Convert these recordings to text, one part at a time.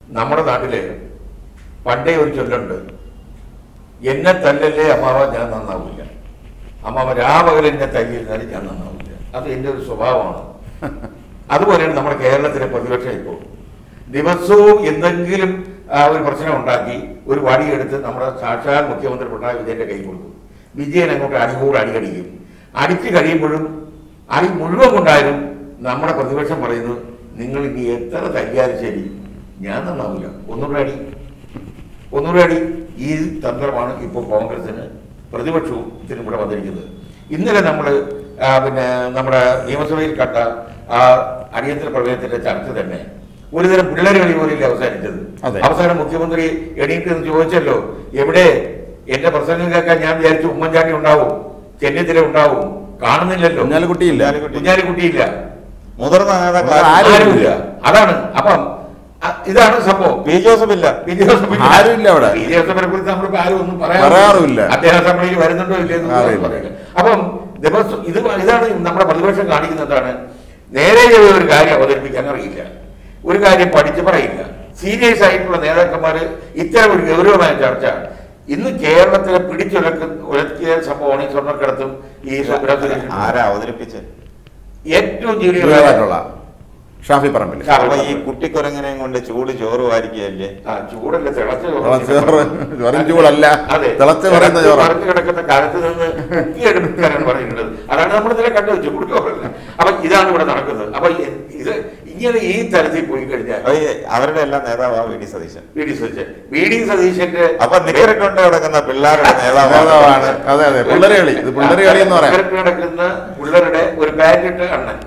നമ്മുടെ നാട്ടില് പണ്ടേ ഒരു ചൊല്ലുണ്ട് എന്നെ തല്ലല്ലേ അമ്മാവ ഞാൻ നന്നാവില്ല അമ്മാവ രാപകൽ എന്നെ തല്ലിയിരുന്നാലും ഞാൻ നന്നാവില്ല അത് എൻ്റെ ഒരു സ്വഭാവമാണ് അതുപോലെയാണ് നമ്മുടെ കേരളത്തിലെ പ്രതിപക്ഷം ഇപ്പോൾ ദിവസവും എന്തെങ്കിലും ആ, ഒരു പ്രശ്നം ഉണ്ടാക്കി ഒരു വടിയെടുത്ത് നമ്മുടെ സാക്ഷാൽ മുഖ്യമന്ത്രി പിണറായി വിജയന്റെ കൈ കൊടുക്കും വിജയൻ അങ്ങോട്ട് അടികൂടെ അടികടിക്കും അടിച്ചു കഴിയുമ്പോഴും അടി മുഴുവൻ കൊണ്ടായാലും നമ്മുടെ പ്രതിപക്ഷം പറയുന്നു നിങ്ങൾ ഇനി എത്ര തല്ലിയാലും ശരി ഞാൻ നന്നാവില്ല ഒന്നുകൂടെ അടി ഒന്നുകൂടെ അടി ഈ തന്ത്രമാണ് ഇപ്പോൾ കോൺഗ്രസിന് പ്രതിപക്ഷവും ഇതിന് ഇവിടെ വന്നിരിക്കുന്നത് ഇന്നലെ നമ്മൾ പിന്നെ നമ്മുടെ നിയമസഭയിൽ കണ്ട ആ അടിയന്തര പ്രമേയത്തിന്റെ ചർച്ച തന്നെ ഒരുതരം പിള്ളേർ കളി പോലില്ല അവസാനിച്ചത് അതെ. അവസാനം മുഖ്യമന്ത്രി എണീറ്റ് നിന്ന് ചോദിച്ചല്ലോ എവിടെ എന്റെ പ്രസംഗം കേൾക്കാൻ ഞാൻ വിചാരിച്ചു ഉമ്മൻചാണ്ടി ഉണ്ടാവും ചെന്നിത്തല ഉണ്ടാവും കാണുന്നില്ലല്ലോ കുഞ്ഞാലിക്കുട്ടിയില്ല കുഞ്ഞാലിക്കുട്ടിയില്ല മുതിർന്ന നേതാക്കൾ ആരും ഇല്ല. ആരുമില്ല അതാണ് അപ്പം അ- ഇതാണ് സംഭവം പി ജോസഫ് ഇല്ല പി. ജോസഫിന് ആരുമില്ല അവിടെ. പി. ജോസഫിനെ കുറിച്ച് നമ്മളിപ്പോ ആരും ഒന്നും പറയാറുമില്ല. അദ്ദേഹം അസംബ്ലിയിൽ വരുന്നുണ്ടോ ഇല്ലെന്ന് അറിയില്ല. പറയില്ല അപ്പം ദിവസം ഇത് ഇതാണ് നമ്മുടെ പ്രതിപക്ഷം കാണിക്കുന്നതാണ് നേരെ ചെയ്ത ഒരു കാര്യം അവതരിപ്പിക്കാൻ അറിയില്ല ഒരു കാര്യം പഠിച്ച് പറയില്ല സീരിയസ് ആയിട്ടുള്ള നേതാക്കന്മാര് ഇത്തരം ഒരു ഗൗരവമായ ചർച്ച ഇന്ന് കേരളത്തിലെ പിടിച്ചുലക്ക് ഉലക്കിയ സംഭവമാണ് ഈ സ്വർണ്ണക്കടത്തും ഈ സുബ്രഹ്മണ്യനും. ആരാ അവതരിപ്പിച്ചത് ഏറ്റവും ജൂനിയർ ജൂനിയറായിട്ടുള്ള ഷാഫി പറമ്പിൽ അപ്പൊ ഈ കുട്ടിക്കുരങ്ങനെയും കൊണ്ട് ചൂട് ചോറ് വാരിക്കുകയല്ലേ ആ ചൂടല്ല തിളച്ച ചോറ്. തിളച്ച ചോറ്. വെറും ചൂടല്ല. അതെ. തിളച്ച് പറയുന്ന തിളച്ച് ചോറ്. മറിഞ്ഞ് കിടക്കുന്ന കാലത്ത് നിന്ന് മുക്കിയെടുക്കാനാണ് പറയുന്നത് അതാണ് നമ്മൾ ഇതിലെ കണ്ടു വെച്ചു കുടിച്ചോറല്ല അപ്പൊ ഇതാണ് ഇവിടെ നടക്കുന്നത് അപ്പൊ ഇ- ഇത് ഇങ്ങനെ ഈ തരത്തിൽ പോയി കഴിഞ്ഞാൽ അപ്പൊ ഈ അവരുടെ എല്ലാം നേതാവാ V D Satheesan V D Satheesan V D സതീശന്റെ അപ്പൊ നിക്കറിക്കൊണ്ട് കിടക്കുന്ന പിള്ളേരുടെ നേതാവാണ് നേതാവാണ് അതെ അതെ പിള്ളേര് കളി ഇത് പിള്ളേര് കളി എന്ന് പറയാം ഇവർക്ക് നടക്കുന്ന പിള്ളേരുടെ ഒരു പാൻറ്റിട്ട് അണ്ണൻ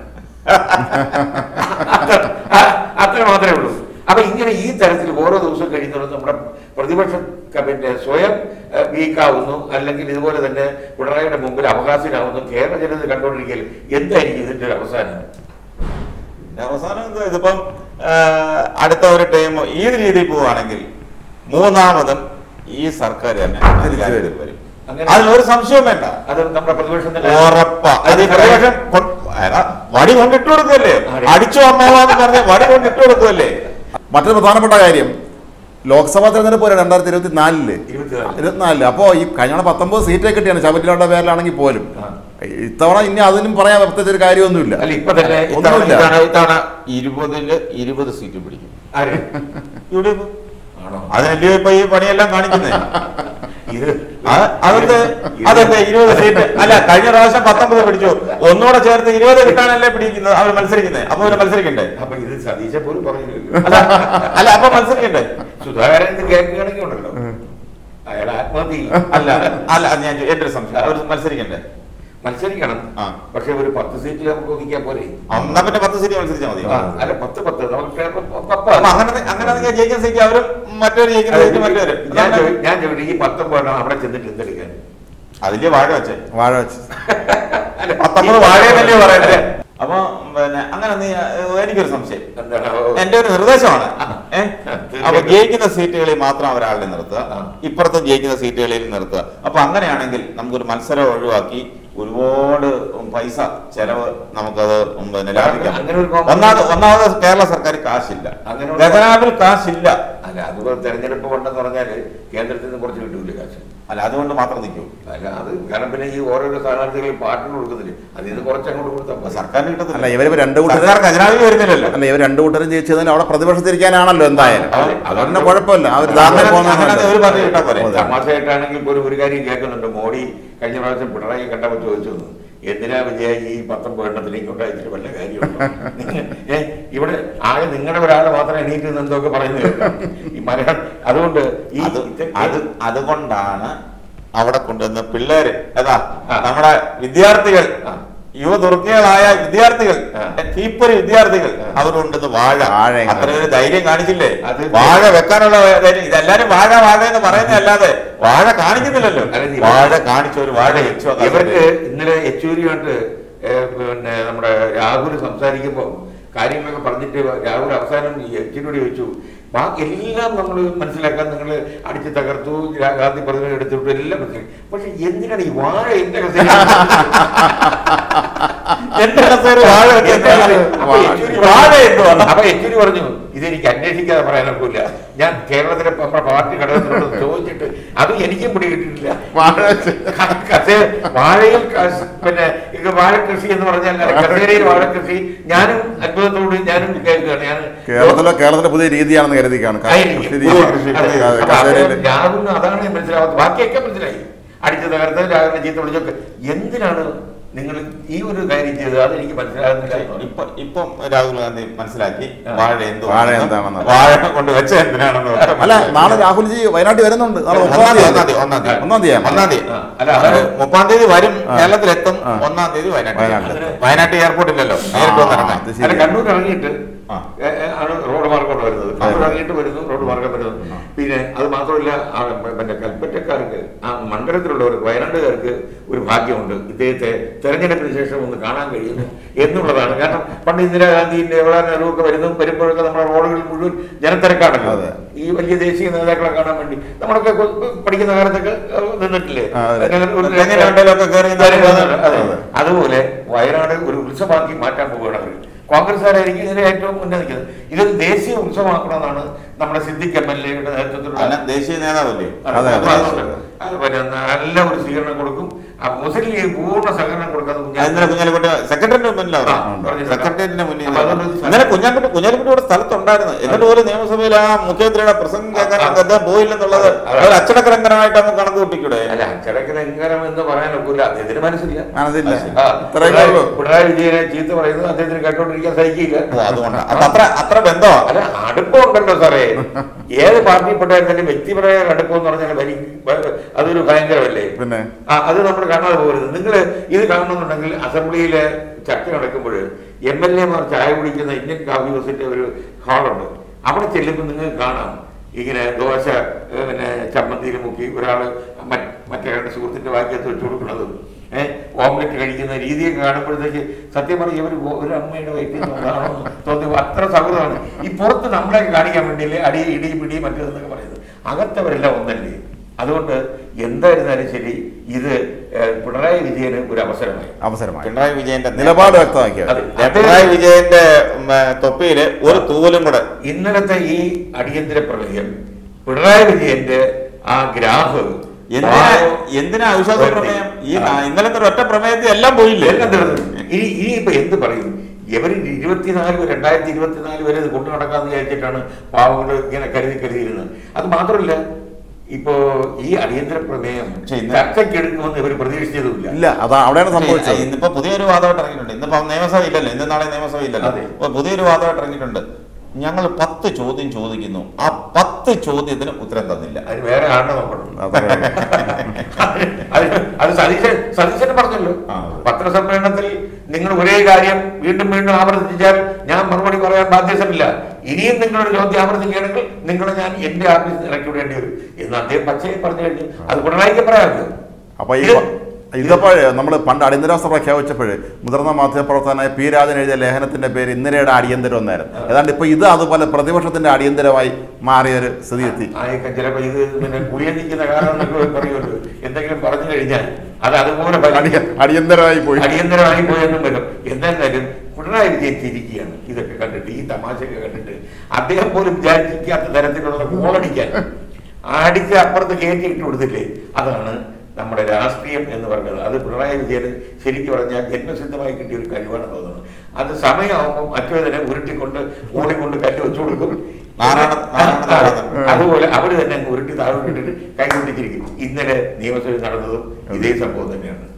അത്ര- ആ- അത്ര മാത്രമേ ഉള്ളൂ അപ്പൊ ഇങ്ങനെ ഈ തരത്തിൽ ഓരോ ദിവസം കഴിയുന്നതും നമ്മുടെ പ്രതിപക്ഷം ക- പിന്നെ സ്വയം ഏഹ്, വീക്കാവുന്നു അല്ലെങ്കിൽ ഇതുപോലെ തന്നെ പിണറായിയുടെ മുമ്പിൽ അവകാശനാവുന്നു കേരള ജനത കണ്ടുകൊണ്ടിരിക്കൽ എന്തായിരിക്കും ഇതിന്റെ ഒരു അവസാനം പിന്നെ അവസാനം എന്താ ഇതിപ്പം ആ, അടുത്ത ഒരു ടൈം ഈ രീതിയിൽ പോവുകയാണെങ്കിൽ മൂന്നാമതും ഈ സർക്കാർ തന്നെ അധികാരത്തിൽ വരും അങ്ങനെ- അതിലൊരു സംശയവും വേണ്ട അത് നമ്മുടെ പ്രതിപക്ഷം തന്നെ ഉറപ്പാ അത് ഈ പ്രതിപക്ഷം കൊ- അതാ, വടി കൊണ്ടിട്ട് കൊടുക്കുമല്ലേ അതെ. അടിച്ചു അമ്മാവാന്ന് പറഞ്ഞ വടി കൊണ്ടിട്ട് കൊടുക്കുമല്ലേ മറ്റൊരു പ്രധാനപ്പെട്ട കാര്യം ലോക്സഭാ തെരഞ്ഞെടുപ്പ് വരെ രണ്ടായിരത്തി ഇരുപത്തി നാലില് ഇരുപത്തിനാല്. ഇരുപത്തിനാലില് അപ്പോ ഈ കഴിഞ്ഞ പത്തൊമ്പത് സീറ്റേ കിട്ടിയാണ് ശബരിമലയുടെ പേരിലാണെങ്കിൽ പോലും ആ. ഇത്തവണ ഇനി അതിനും പറയാൻ പ്രത്യേകിച്ച് ഒരു കാര്യമൊന്നുമില്ല അല്ല ഇപ്പൊ തന്നെ ഇത്തവണ ഒന്നുമില്ല. ഇതാണ് ഇത്തവണ ഇരുപതില് ഇരുപത് സീറ്റ് പിടിക്കും ആര് യു ഡി എഫ് ആണോ അതിനല്ലയോ ഇപ്പൊ ഈ പണിയെല്ലാം കാണിക്കുന്നത് ഇത് അതെന്ത് അതെന്ത് ഇരുപത് സീറ്റ് അല്ല കഴിഞ്ഞ പ്രാവശ്യം പത്തൊമ്പത് പിടിച്ചു ഒന്നുകൂടെ ചേർത്ത് ഇരുപത് കിട്ടാനല്ലേ പിടിക്കുന്നത് അവർ മത്സരിക്കുന്നത് അപ്പൊ അവര് മത്സരിക്കണ്ടേ അപ്പൊ ഇത് സതീശ പോലും പറഞ്ഞില്ലല്ലോ അല്ല അല്ല അപ്പൊ മത്സരിക്കണ്ടേ സുധാകരൻ ഇത് കേൾക്കുകയാണെങ്കിൽ ഉണ്ടല്ലോ അയാൾ ആത്മഹത്യ ചെയ്യും. അല്ല അല്ല അത് ഞാൻ ചോ- എന്റെ ഒരു സംശയം അവർ മത്സരിക്കണ്ടേ മത്സരിക്കണം ആ. പക്ഷെ ഒരു പത്ത് സീറ്റിൽ നമുക്ക് ഒതുക്കിയാൽ പോരെ എന്നാ പിന്നെ പത്ത് സീറ്റ് മത്സരിച്ചാൽ മതി ആ, അല്ല പത്ത് പത്ത് നമുക്ക് പ- പത്ത് അപ്പൊ അങ്ങനെ അങ്ങനെ നിങ്ങൾ ജയിക്കുന്ന സീറ്റ് അവരും മറ്റൊരു ജയിക്കുന്ന സീറ്റ് മറ്റൊരു ഞാൻ ചോദി- ഞാൻ ചോദിച്ചു ഈ പത്തൊമ്പതെണ്ണം അവിടെ ചെന്നിട്ട് എന്തെടുക്കാൻ അതില് വാഴ വെച്ചേ വാഴ വെച്ച് അല്ല, പത്തൊമ്പത് ഈ വാഴയെന്നല്ലേ പറയുന്നത് അപ്പൊ പിന്നെ അങ്ങനെ നീ എനിക്കൊരു സംശയം എന്താണ് എന്റെ ഒരു നിർദ്ദേശമാണ് ഏ? തീർച്ചയായും. അപ്പൊ ജയിക്കുന്ന സീറ്റുകളിൽ മാത്രം ഒരാളെ നിർത്തുക ആ. ഇപ്പുറത്തും ജയിക്കുന്ന സീറ്റുകളിൽ നിർത്തുക അപ്പൊ അങ്ങനെയാണെങ്കിൽ നമുക്കൊരു മത്സരം ഒഴിവാക്കി ഒരുപാട് പൈസ ചെലവ് നമുക്കത് പിന്നെ ലാഭിക്കാം അങ്ങനെ ഒരു കോമ്പ- ഒന്നാമത് ഒന്നാമത് കേരള സർക്കാർ കാശില്ല അങ്ങനെ ഒരു- ഖജനാവിൽ കാശില്ല അല്ല അതുപോലെ തെരഞ്ഞെടുപ്പ് കൊണ്ടെന്ന് പറഞ്ഞാല് കേന്ദ്രത്തിൽ നിന്ന് കുറച്ച് കിട്ടൂല കാശ് അല്ല അതുകൊണ്ട് മാത്രം നിൽക്കൂ അല്ല അത് കാരണം പിന്നെ ഈ ഓരോരോ സ്ഥാനാർത്ഥികളും പാട്ടിന് കൊടുക്കുന്നില്ല അതിൽ നിന്ന് കുറച്ച് അങ്ങോട്ട് കൊടുത്താൽ അപ്പൊ മതി. സർക്കാരിന് അല്ല കിട്ടത്തില്ല ഇവര് രണ്ട് കൂട്ടരും സർക്കാർ ഖജനാവിൽ വരുന്നില്ലല്ലോ അല്ല ഇവർ രണ്ടു കൂട്ടരും ജയിച്ചതിന് അവിടെ പ്രതിപക്ഷത്തിരിക്കാനാണല്ലോ എന്തായാലും അതെ. അതുകൊണ്ട് കുഴപ്പമില്ല അവർ അങ്ങനെ- ധാരണ അങ്ങനെ ഒരു പാർട്ടി കിട്ടാൻ പോരെ. പോകുന്ന തമാശയായിട്ടാണെങ്കിൽ പോലും ഒരു കാര്യം കേൾക്കുന്നുണ്ട് മോഡി കഴിഞ്ഞ പ്രാവശ്യം പിണറായി കണ്ടപ്പോൾ ചോദിച്ചു വന്നു, എന്തിനാ വിജയ ഈ പത്തൊമ്പത് എണ്ണത്തിന് ഇങ്ങോട്ട് അയച്ചിട്ട് വല്ല കാര്യമുണ്ടോ ഏ ഇവിടെ ആകെ നിങ്ങളുടെ ഒരാളെ മാത്രം എണീറ്റ് നിന്ന് എന്തൊക്കെ പറയുന്നത് കേൾക്കാം. ഈ മലയാളം അതുകൊണ്ട് ഈ അത് ഇത് അത് അതുകൊണ്ടാണ് അവിടെ കൊണ്ടുവന്ന പിള്ളേര് അതാ ആ. നമ്മുടെ വിദ്യാർത്ഥികൾ ആ. യുവതുർക്കികളായ വിദ്യാർത്ഥികൾ ആ. തീപ്പൊരി വിദ്യാർത്ഥികൾ അവർ കൊണ്ടുവന്ന് വാഴ വാഴ എങ്ങനെ? അത്ര ഒരു ധൈര്യം കാണിച്ചില്ലേ അത് വാഴ വെക്കാനുള്ള ധൈര്യം ഇതെല്ലാരും വാഴ വാഴ എന്ന് പറയുന്നത് അല്ലാതെ വാഴ കാണിക്കുന്നില്ലല്ലോ അല്ല, നീ- വാഴ കാണിച്ച ഒരു വാഴ വെച്ചു ഇവർക്ക് ഇന്നലെ യെച്ചൂരിയുമായിട്ട് ഏ, പിന്നെ നമ്മുടെ രാഹുൽ സംസാരിക്കുമ്പോൾ കാര്യങ്ങളൊക്കെ പറഞ്ഞിട്ട് രാഹുൽ അവസാനം യെച്ചൂരിയോട് ചോദിച്ചു ബാക്കി എല്ലാം നമ്മൾ മനസ്സിലാക്കാൻ നിങ്ങൾ അടിച്ചു തകർത്തു രാ- ഗാന്ധി പ്രതിമ എടുത്തിട്ട് എല്ലാം മനസ്സിലാക്കി പക്ഷെ എന്തിനാണ് ഈ വാഴ എന്റെ കസേര എന്റെ കസേര വാഴ വെക്കാൻ അപ്പൊ യെച്ചൂരി വാഴ പറഞ്ഞു- എന്തുവാ അപ്പൊ യെച്ചൂരി പറഞ്ഞു ഇതെനിക്ക് അന്വേഷിക്കാതെ പറയാനൊക്കില്ല ഞാൻ കേരളത്തിലെ നമ്മുടെ പാർട്ടി ഘടകത്തിനോട് ചോദിച്ചിട്ട് അത് എനിക്കും പിടികിട്ടിട്ടില്ല വാഴ കസേ വാഴയിൽ കസ്- പിന്നെ ഇത് വാഴ കൃഷി എന്ന് പറഞ്ഞാൽ കസേരയിൽ വാഴ കൃഷി ഞാനും അത്ഭുതത്തോട് ഞാനും കേൾക്കുകയാണ് ഞാൻ കേരളത്തിലെ കേരളത്തിലെ പുതിയ രീതിയാണെന്ന് കരുതിക്കാണ് ആയിരിക്കും. കൃഷി രീതി. അതെ. അതെ, അപ്പൊ അത് കസേരയില് രാഹുലിന് അതാണ് മനസ്സിലാവാത്തത് ബാക്കിയൊക്കെ മനസ്സിലായി അടിച്ചു തകർത്ത് രാഹുലിനെ ചീത്ത വിളിച്ചൊക്കെ എന്തിനാണ് നിങ്ങൾ ഈ ഒരു കാര്യം ചെയ്തത് അതെനിക്ക് മനസ്സിലാകുന്നില്ല എന്ന് പറഞ്ഞു. ഇപ്പൊ ഇപ്പം രാഹുൽ ഗാന്ധി മനസ്സിലാക്കി ആ. വാഴ എന്ത് വാഴ എന്താണെന്ന്. വാഴ കൊണ്ട് വെച്ച എന്തിനാണെന്ന് ഒക്കെ അല്ല നാളെ രാഹുൽജി വയനാട്ടിൽ വരുന്നുണ്ട് നാളെ ഒന്നാം മുപ്പതാം തീയതി തീയതി ഒന്നാം തീയതി ഒന്നാം തീയതി ഒന്നാം തീയതി ആ, അല്ല, അത് മുപ്പാം തീയതി വരും ആ. കേരളത്തിലെത്തും ആ. ഒന്നാം തീയതി വയനാട്ടിൽ വയനാട്ടിൽ. വയനാട്ടിൽ എയർപോർട്ടില്ലല്ലോ നേരിട്ട് വന്നിറങ്ങാം അത് അല്ല ശരി കണ്ണൂർ ഇറങ്ങിയിട്ട് ആ. ഏ, ഏ, ആണ് റോഡ് മാർഗമാണ് വരുന്നത് കണ്ണൂർ ഇറങ്ങിയിട്ട് വരുന്നു റോഡ് മാർഗം വരുന്നു പിന്നെ അത് മാത്രമല്ല ആ, പിന്നെ കൽപ്പറ്റക്കാർക്ക് ആ മണ്ഡലത്തിലുള്ളവർക്ക് വയനാട്ടുകാർക്ക് ഒരു ഭാഗ്യമുണ്ട് ഇദ്ദേഹത്തെ തെരഞ്ഞെടുപ്പിന് ശേഷം ഒന്ന് കാണാൻ കഴിയുന്നു എന്നുള്ളതാണ് കാരണം പണ്ട് ഇന്ദിരാഗാന്ധിന്റെ ജവഹർലാൽ നെഹ്റു ഒക്കെ വരുന്നു വരുമ്പോഴൊക്കെ നമ്മുടെ റോഡുകളിൽ മുഴുവൻ ജനത്തിരക്കാണല്ലോ അതെ. ഈ വലിയ ദേശീയ നേതാക്കളെ കാണാൻ വേണ്ടി നമ്മളൊക്കെ കൊ- പഠിക്കുന്ന കാലത്തൊക്കെ ഏഹ്, നിന്നിട്ടില്ലേ ആ, അതെ. അങ്ങനെ ഒരു തെങ്ങിന്റെ മണ്ടയിലൊക്കെ കയറി അതെ, അതെ, അതെ. അതെ. അതുപോലെ വയനാട് ഒരു ഉത്സവമാക്കി മാറ്റാൻ പോവുകയാണ് അവർ കോൺഗ്രസ്സുകാരായിരിക്കും ഇതിന് ഏറ്റവും മുന്നേ നിൽക്കുന്നത് ഇതൊരു ദേശീയ ഉത്സവമാക്കണമെന്നാണ് നമ്മുടെ സിദ്ദിഖ് എം എൽ എയുടെ നേതൃത്വത്തിലുള്ള അല്ല ദേശീയ നേതാവല്ലേ അതെ, അപ്പൊ അതെ. അതുകൊണ്ട് അത് പിന്നെ നല്ല ഒരു സ്വീകരണം കൊടുക്കും ആ മുസ്ലിം ലീഗ് പൂർണ്ണ സഹകരണം കൊടുക്കാതെ ഇന്നലെ കുഞ്ഞാലിക്കുട്ടി സെക്രട്ടറിന്റെ മുന്നിലാണ് ആ, പറഞ്ഞു. സെക്രട്ടറിന്റെ മുന്നിൽ അപ്പൊ അതൊന്നും ഇന്നലെ കുഞ്ഞാലിക്കുട്ടി കുഞ്ഞാലിക്കുട്ടി ഇവിടെ സ്ഥലത്തുണ്ടായിരുന്നു എന്നിട്ട് പോലും നിയമസഭയിൽ ആ മുഖ്യമന്ത്രിയുടെ പ്രസംഗം കേൾക്കാൻ ആ, ആ. അദ്ദേഹം പോയില്ലെന്നുള്ളത് അതെ. ഒരു അച്ചടക്കരങ്കരമായിട്ട് നമുക്ക് കണക്ക് കൂട്ടിക്കൂടെ അല്ല അച്ചടക്ക ലംഘനം എന്ന് പറയാൻ ഒക്കില്ല അദ്ദേഹത്തിന് മനസ്സില്ല മനസ്സില്ല ആ, ഇത്രയൊക്കെ പിണറായി- ഉള്ളൂ പിണറായി വിജയനെ ചീത്ത പറയുന്നത് അദ്ദേഹത്തിന് കേട്ടോണ്ടിരിക്കാൻ സഹിക്കില്ല ഓ, അതുകൊണ്ട് അപ്പൊ അത്ര അത്ര ബന്ധമാണ് അല്ല അടുപ്പമുണ്ടല്ലോ സാറേ ഏത് പാർട്ടിപ്പെട്ടായിരുന്നാലും വ്യക്തിപരമായ അടുപ്പം എന്ന് പറഞ്ഞാൽ ഭരി ഭ- അതൊരു ഭയങ്കരമല്ലേ പിന്നെ ആ അത് നമ്മൾ കാണാതെ പോകരുത് നിങ്ങൾ ഇത് കാണണമെന്നുണ്ടെങ്കിൽ അസംബ്ലിയിലെ ചർച്ച നടക്കുമ്പോൾ എം എൽ എമാർ ചായ കുടിക്കുന്ന ഇന്ത്യൻ കാഫി ഹൗസിന്റെ ഒരു ഹാളുണ്ട് അവിടെ ചെല്ലുമ്പോൾ നിങ്ങൾക്ക് കാണാം ഇങ്ങനെ ദോശ ഏഹ്, പിന്നെ ചമ്മന്തിയിൽ മുക്കി ഒരാൾ മറ്റേ രണ്ട് സുഹൃത്തിന്റെ വാക്യത്ത് വെച്ചു കൊടുക്കുന്നതും ഏഹ് ഓംലെറ്റ് കഴിക്കുന്ന രീതിയൊക്കെ കാണുമ്പോഴത്തേക്ക് സത്യം പറഞ്ഞ ഇവർ ഒരു അമ്മയുടെ വയറ്റിൽ നിന്നാണോ തോന്നി അത്ര സൗഹൃദമാണ് ഈ പുറത്ത് നമ്മളെ കാണിക്കാൻ വേണ്ടിയല്ലേ അടി ഇടി പിടി മറ്റേതെന്നൊക്കെ പറയുന്നത് അകത്തവരെല്ലാം ഒന്നല്ലേ അതുകൊണ്ട് എന്തായിരുന്നാലും ശരി ഇത് ഏഹ്, പിണറായി വിജയന് ഒരു അവസരമായി അവസരമായി പിണറായി വിജയന്റെ നിലപാട് വ്യക്തമാക്കിയത് അതെ. പിണറായി വിജയന്റെ ഉം, തൊപ്പിയില് ഒരു തൂവലും കൂടെ ഇന്നലത്തെ ഈ അടിയന്തര പ്രമേയം പിണറായി വിജയന്റെ ആ ഗ്രാഫ് എന്തിനാ എന്തിനാ അവിശ്വാസ പ്രമേയം ഈ നാ- ഇന്നലത്തെ ഒറ്റ പ്രമേയത്തിൽ എല്ലാം പോയില്ലേ എല്ലാം തീർന്നു ഇനി ഇനിയിപ്പോ എന്ത് പറയും ഇവർ ഇരുപത്തിനാല് രണ്ടായിരത്തി ഇരുപത്തിനാല് വരെ ഇത് കൊണ്ടു നടക്കാന്ന് വിചാരിച്ചിട്ടാണ് പാവങ്ങൾ ഇങ്ങനെ കരുതി കരുതിയിരുന്നത് അത് മാത്രമല്ല ഇപ്പോ ഈ അടിയന്തര പ്രമേയം പക്ഷേ ഇന്ന് ചർച്ചയ്ക്ക് എടുക്കുമെന്ന് ഇവർ പ്രതീക്ഷിച്ചതുമില്ല ഇല്ല അതാ അവിടെയാണ് സംഭവിച്ചത് ഇന്നിപ്പോ പുതിയൊരു വാദമായിട്ട് ഇറങ്ങിയിട്ടുണ്ട് ഇന്നിപ്പോ നിയമസഭ ഇല്ലല്ലോ ഇന്ന് നാളെ നിയമസഭ ഇല്ലല്ലോ അതെ. അപ്പൊ പുതിയൊരു വാദമായിട്ട് ഇറങ്ങിയിട്ടുണ്ട് ഞങ്ങൾ പത്ത് ചോദ്യം ചോദിക്കുന്നു ആ പത്ത് ചോദ്യത്തിന് ഉത്തരം തന്നില്ല അതിന് വേറെ ആളിനെ നോക്കണം അതെ. അത് അത് സതീശൻ സതീശൻ പറഞ്ഞല്ലോ ആ. പത്രസമ്മേളനത്തിൽ നിങ്ങൾ ഒരേ കാര്യം വീണ്ടും വീണ്ടും ആവർത്തിച്ചാൽ ഞാൻ മറുപടി പറയാൻ ബാധ്യതയില്ല ഇനിയും നിങ്ങളുടെ ചോദ്യം ആവർത്തിക്കുകയാണെങ്കിൽ നിങ്ങളെ ഞാൻ എന്റെ ആഫീസിൽ ഇറക്കി വിടേണ്ടി വരും എന്ന് അദ്ദേഹം പച്ചയെ പറഞ്ഞു കഴിഞ്ഞു അത് പിണറായിക്ക് പറയാമല്ലോ അപ്പൊ ഈ ഇത് ഇതിപ്പോൾ നമ്മൾ പണ്ട് അടിയന്തരാവസ്ഥ പ്രഖ്യാപിച്ചപ്പോൾ മുതിർന്ന മാധ്യമപ്രവർത്തകനായ പി രാജൻ എഴുതിയ ലേഖനത്തിന്റെ പേര് ഇന്ദിരയുടെ അടിയന്തരം എന്നായിരുന്നു ഏതാണ്ട് ഇപ്പൊ ഇത് അതുപോലെ പ്രതിപക്ഷത്തിന്റെ അടിയന്തരമായി മാറിയ ഒരു സ്ഥിതി എത്തി ആയൊക്കെ ചിലപ്പോ ഇത് പിന്നെ കുളിയനിക്കുന്ന കാരണം എന്നൊക്കെ പറയുമല്ലോ എന്തെങ്കിലും പറഞ്ഞു കഴിഞ്ഞാൽ അത് അതുപോലെ ഫലിക്കും. അടിയ- അടിയന്തരമായി പോയി അടിയന്തരമായി പോയെന്നും വരും എന്തായാലും പിണറായി വിജയൻ ചിരിക്കുകയാണ് ഇതൊക്കെ കണ്ടിട്ട് ഈ തമാശയൊക്കെ കണ്ടിട്ട് അദ്ദേഹം പോലും വിചാരിക്കാത്ത തരത്തിലുള്ള ഗോളടിക്കാൻ അടിച്ച് അപ്പുറത്ത് കയറ്റി ഇട്ട് കൊടുത്തില്ലേ അതാണ് നമ്മുടെ രാഷ്ട്രീയം എന്ന് പറയുന്നത് അത് പിണറായി വിജയന് ശരിക്കും പറഞ്ഞാൽ ജന്മസിദ്ധമായി കിട്ടിയ ഒരു കഴിവാണ് തോന്നുന്നത് അത് സമയമാകുമ്പോൾ മറ്റൊരുതിനെ ഉരുട്ടിക്കൊണ്ട് ഓടിക്കൊണ്ട് കല്ല് വെച്ചു കൊടുക്കും നാരായണ- നാരായണ നാരായണൻ. അതുപോലെ അവര് തന്നെ അങ്ങ് ഉരുട്ടി താഴോട്ടിട്ട് കൈ കൊണ്ടിരിക്കും ഇന്നലെ നിയമസഭയിൽ നടന്നതും ഇതേ സംഭവം തന്നെയാണ്